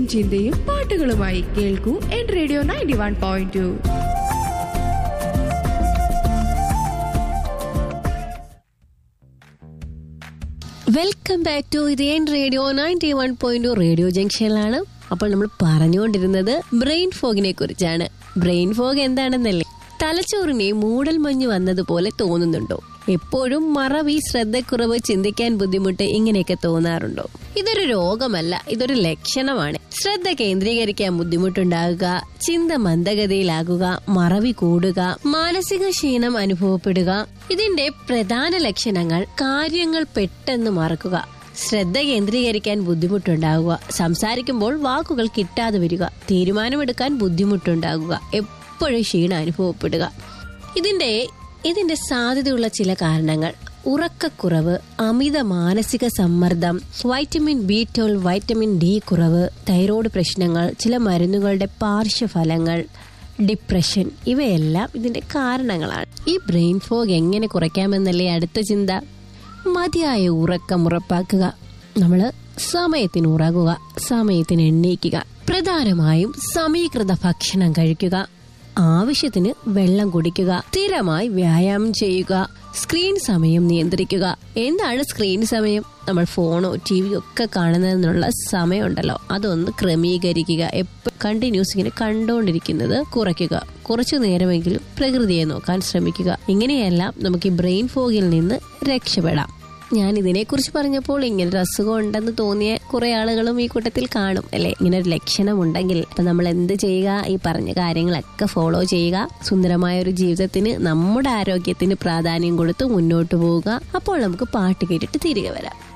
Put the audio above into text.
ചിന്തയും പാട്ടുകളുമായി കേൾക്കൂ എൻ radio ninety one point two welcome back to ഇതേൻ radio ninety one point radio ജംഗ്ഷനിലാണ് അപ്പോൾ നമ്മൾ പറഞ്ഞുകൊണ്ടിരുന്നത് ബ്രെയിൻ ഫോഗിനെ കുറിച്ചാണ് ബ്രെയിൻ ഫോഗ് എന്താണെന്നല്ലേ തലച്ചോറിനെ മൂടൽ മഞ്ഞ് വന്നതുപോലെ തോന്നുന്നുണ്ടോ എപ്പോഴും മറവി ശ്രദ്ധക്കുറവ് ചിന്തിക്കാൻ ബുദ്ധിമുട്ട് ഇങ്ങനെയൊക്കെ തോന്നാറുണ്ടോ ഇതൊരു രോഗമല്ല ഇതൊരു ലക്ഷണമാണ് ശ്രദ്ധ കേന്ദ്രീകരിക്കാൻ ബുദ്ധിമുട്ടുണ്ടാകുക ചിന്ത മന്ദഗതിയിലാകുക മറവി കൂടുക മാനസിക ക്ഷീണം അനുഭവപ്പെടുക ഇതിന്റെ പ്രധാന ലക്ഷണങ്ങൾ കാര്യങ്ങൾ പെട്ടെന്ന് മറക്കുക ശ്രദ്ധ കേന്ദ്രീകരിക്കാൻ ബുദ്ധിമുട്ടുണ്ടാകുക സംസാരിക്കുമ്പോൾ വാക്കുകൾ കിട്ടാതെ വരിക തീരുമാനമെടുക്കാൻ ബുദ്ധിമുട്ടുണ്ടാകുക എപ്പോഴും ക്ഷീണം അനുഭവപ്പെടുക ഇതിന്റെ ഇതിന്റെ സാധ്യതയുള്ള ചില കാരണങ്ങൾ ഉറക്കക്കുറവ് അമിത മാനസിക സമ്മർദ്ദം vitamin B twelve vitamin D കുറവ് തൈറോയ്ഡ് പ്രശ്നങ്ങൾ ചില മരുന്നുകളുടെ പാർശ്വഫലങ്ങൾ ഡിപ്രഷൻ ഇവയെല്ലാം ഇതിന്റെ കാരണങ്ങളാണ് ഈ ബ്രെയിൻ ഫോഗ് എങ്ങനെ കുറയ്ക്കാമെന്നല്ലേ അടുത്ത ചിന്ത മതിയായ ഉറക്കം ഉറപ്പാക്കുക നമ്മൾ സമയത്തിന് ഉറങ്ങുക സമയത്തിന് എണ്ണീക്കുക പ്രധാനമായും സമീകൃത ഭക്ഷണം കഴിക്കുക ആവശ്യത്തിന് വെള്ളം കുടിക്കുക സ്ഥിരമായി വ്യായാമം ചെയ്യുക സ്ക്രീൻ സമയം നിയന്ത്രിക്കുക എന്താണ് സ്ക്രീൻ സമയം നമ്മൾ ഫോണോ ടി വിയോ ഒക്കെ കാണുന്നതിനുള്ള സമയമുണ്ടല്ലോ അതൊന്ന് ക്രമീകരിക്കുക എപ്പോഴും കണ്ടിന്യൂസ് ഇങ്ങനെ കണ്ടുകൊണ്ടിരിക്കുന്നത് കുറയ്ക്കുക കുറച്ചു നേരമെങ്കിലും പ്രകൃതിയെ നോക്കാൻ ശ്രമിക്കുക ഇങ്ങനെയെല്ലാം നമുക്ക് ഈ ബ്രെയിൻ ഫോഗിൽ നിന്ന് രക്ഷപ്പെടാം ഞാൻ ഇതിനെക്കുറിച്ച് പറഞ്ഞപ്പോൾ ഇങ്ങനെ ഒരു അസുഖം ഉണ്ടെന്ന് തോന്നിയ കുറെ ആളുകളും ഈ കൂട്ടത്തിൽ കാണും അല്ലെ ഇങ്ങനെ ഒരു ലക്ഷണം ഉണ്ടെങ്കിൽ അപ്പൊ നമ്മൾ എന്ത് ചെയ്യുക ഈ പറഞ്ഞ കാര്യങ്ങളൊക്കെ ഫോളോ ചെയ്യുക സുന്ദരമായ ഒരു ജീവിതത്തിന് നമ്മുടെ ആരോഗ്യത്തിന് പ്രാധാന്യം കൊടുത്ത് മുന്നോട്ട് പോവുക അപ്പോൾ നമുക്ക് പാട്ട് കേട്ടിട്ട് തിരികെ വരാം